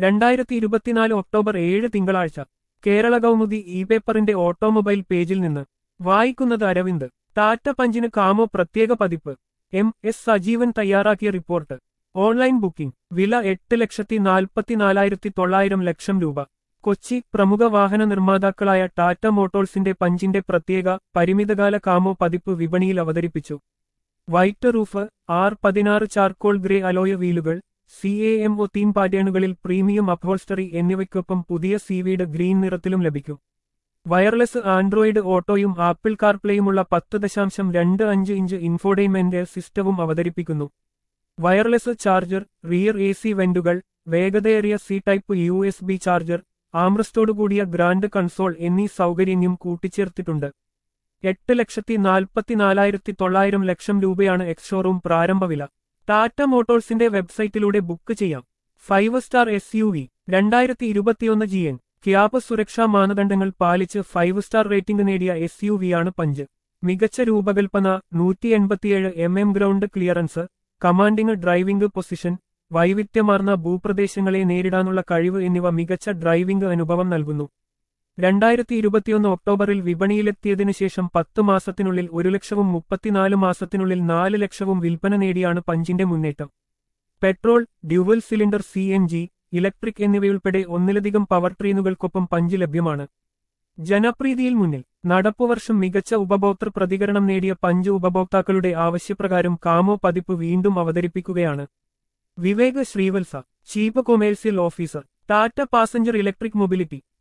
രണ്ടായിരത്തി ഇരുപത്തിനാല് ഒക്ടോബർ ഏഴ് തിങ്കളാഴ്ച കേരള കൗമുദി ഇ പേപ്പറിന്റെ ഓട്ടോമൊബൈൽ പേജിൽ നിന്ന് വായിക്കുന്നത് അരവിന്ദ് ടാറ്റ പഞ്ചിന് കാമോ പ്രത്യേക പതിപ്പ് എം എസ് സജീവൻ തയ്യാറാക്കിയ റിപ്പോർട്ട് ഓൺലൈൻ ബുക്കിംഗ് വില എട്ട് ലക്ഷത്തി നാൽപ്പത്തിനാലായിരത്തി തൊള്ളായിരം ലക്ഷം രൂപ കൊച്ചി പ്രമുഖ വാഹന നിർമ്മാതാക്കളായ ടാറ്റ മോട്ടോഴ്സിന്റെ പഞ്ചിന്റെ പ്രത്യേക പരിമിതകാല കാമോ പതിപ്പ് വിപണിയിൽ അവതരിപ്പിച്ചു വൈറ്റ് റൂഫ് ആർ പതിനാറ് ചാർക്കോൾ ഗ്രേ അലോയ വീലുകൾ C A M O theme പാറ്റേണുകളിൽ പ്രീമിയം അപ്ഹോൾസ്റ്ററി എന്നിവയ്ക്കൊപ്പം പുതിയ സീവീഡ് ഗ്രീൻ നിറത്തിലും ലഭിക്കും വയർലെസ് ആൻഡ്രോയിഡ് ഓട്ടോയും ആപ്പിൾ കാർപ്ലേയുമുള്ള പത്ത് ദശാംശം രണ്ട് അഞ്ച് ഇഞ്ച് ഇൻഫോർടൈൻമെന്റ് സിസ്റ്റവും അവതരിപ്പിക്കുന്നു wireless charger rear A C വെന്റുകൾ വേഗതയേറിയ C type U S B charger ആംറസ്റ്റോടുകൂടിയ ഗ്രാൻഡ് കൺസോൾ എന്നീ സൗകര്യങ്ങളും കൂട്ടിച്ചേർത്തിട്ടുണ്ട് എട്ട് ലക്ഷത്തി നാൽപ്പത്തിനാലായിരത്തി തൊള്ളായിരം ലക്ഷം രൂപയാണ് എക്സ് ഷോറൂം പ്രാരംഭ വില ടാറ്റ മോട്ടോഴ്സിന്റെ വെബ്സൈറ്റിലൂടെ ബുക്ക് ചെയ്യാം five star S U V രണ്ടായിരത്തി ഇരുപത്തിയൊന്ന് ജി എൻ ക്യാപ് സുരക്ഷാ മാനദണ്ഡങ്ങൾ പാലിച്ച് ഫൈവ് സ്റ്റാർ റേറ്റിംഗ് നേടിയ എസ് യു വിയാണ് പഞ്ച് മികച്ച രൂപകൽപ്പന നൂറ്റി എൺപത്തിയേഴ് M M ground clearance commanding driving position വൈവിധ്യമാർന്ന ഭൂപ്രദേശങ്ങളെ നേരിടാനുള്ള കഴിവ് എന്നിവ മികച്ച ഡ്രൈവിംഗ് അനുഭവം നൽകുന്നു രണ്ടായിരത്തി ഇരുപത്തിയൊന്ന് ഒക്ടോബറിൽ വിപണിയിലെത്തിയതിനു ശേഷം പത്ത് മാസത്തിനുള്ളിൽ ഒരു ലക്ഷവും മുപ്പത്തിനാല് മാസത്തിനുള്ളിൽ നാല് ലക്ഷവും വിൽപ്പന നേടിയാണ് പഞ്ചിന്റെ മുന്നേറ്റം petrol dual cylinder C N G electric എന്നിവയുൾപ്പെടെ ഒന്നിലധികം പവർ ട്രെയിനുകൾക്കൊപ്പം പഞ്ച് ലഭ്യമാണ് ജനപ്രീതിയിൽ മുന്നിൽ നടപ്പുവർഷം മികച്ച ഉപഭോക്തൃ പ്രതികരണം നേടിയ പഞ്ച് ഉപഭോക്താക്കളുടെ ആവശ്യപ്രകാരം കാമോ പതിപ്പ് വീണ്ടും അവതരിപ്പിക്കുകയാണ് Vivek Srivatsa chief commercial officer Tata passenger electric mobility